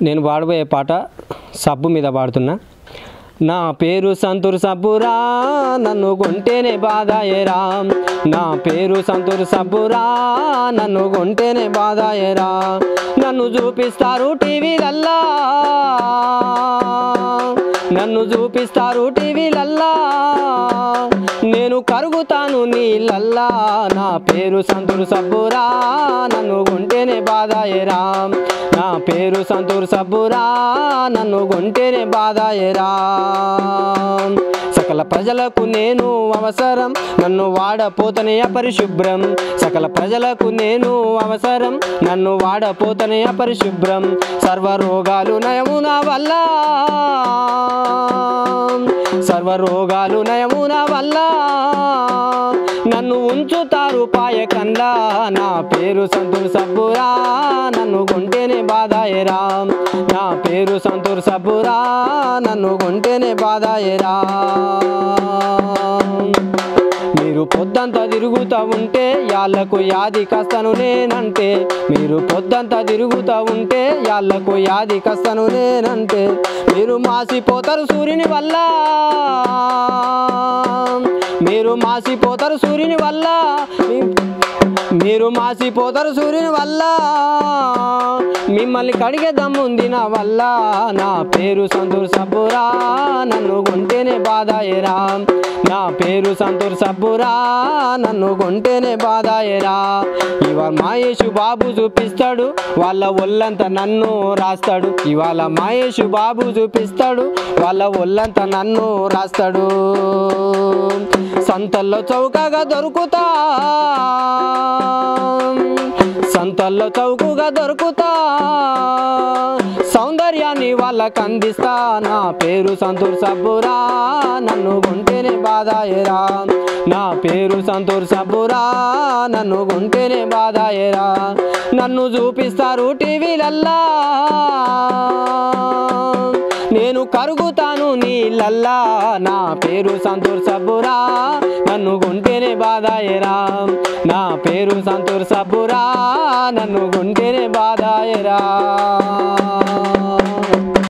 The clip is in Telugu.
నేను పాడబోయే పాట సబ్బు మీద పాడుతున్నా నా పేరు సంతూర్ సబ్బురా నన్ను కొంటేనే బాధాయరా నా పేరు సంతూర్ సబ్బురా నన్ను కొంటేనే బాధాయరా నన్ను చూపిస్తారు టీవీలల్లా నన్ను చూపిస్తారు టీవీలల్లా నేను కరుగుతాను నీళ్ళల్లా నా పేరు సంతూర్ సబ్బురా నన్ను గుంటేనే బాధాయరా నా పేరు సంతూర్ సబ్బురా నన్ను గుంటేనే బాధాయరా సకల ప్రజలకు నేను అవసరం నన్ను వాడపోతనే అపరిశుభ్రం సకల ప్రజలకు నేను అవసరం నన్ను వాడపోతనే అపరిశుభ్రం సర్వ రోగాలు నయము నా వల్ల సర్వ రోగాలు నయము నా వల్ల నన్ను ఉంచుతారు పాయకండా నా పేరు సంతూర్ సబ్బురా నన్ను గుంటేనే బాధాయరా నా పేరు సంతూర్ సబ్బురా నన్ను గుంటేనే బాధాయరా మీరు పొద్దంతా తిరుగుతూ ఉంటే యాళ్ళకు యాది కస్తను నేనంటే మీరు పొద్దంతా తిరుగుతూ ఉంటే యాళ్ళకు యాది కస్తను నేనంటే మీరు మాసిపోతారు సూర్యుని వల్ల మీరు మాసిపోతారు సూర్యుని వల్ల మీ- మీరు మాసిపోతారు సూర్యుని వల్ల మిమ్మల్ని కడిగే దమ్ముంది నా వల్ల నా పేరు సంతూర్ సబ్బురా నన్ను గుంటేనే బాధాయరా నా పేరు సంతూర్ సబ్బురా నన్ను గుంటేనే బాధాయరా ఇవాళ మహేష్ బాబు చూపిస్తాడు వాళ్ళ ఒళ్ళంతా నన్ను రాస్తాడు ఇవాళ మహేష్ బాబు చూపిస్తాడు వాళ్ళ ఒళ్ళంతా నన్ను రాస్తాడు సంతల్లో చౌకగా దొరుకుతా సంతల్లో చౌకగా దొరుకుతా సౌందర్యాన్ని వాళ్ళకి అందిస్తా నా పేరు సంతూర్ సబ్బురా నన్ను గుంటేనే బాధాయరా నా పేరు సంతూర్ సబ్బురా నన్ను గుంటేనే బాధాయరా నన్ను చూపిస్తారు టీవీలల్లా నేను కరుగుతాను నీళ్ళల్లా నా పేరు సంతూర్ సబ్బురా నన్ను గుంటేనే బాధాయరా నా పేరు సంతూర్ సబ్బురా నన్ను గుంటేనే బాధాయరా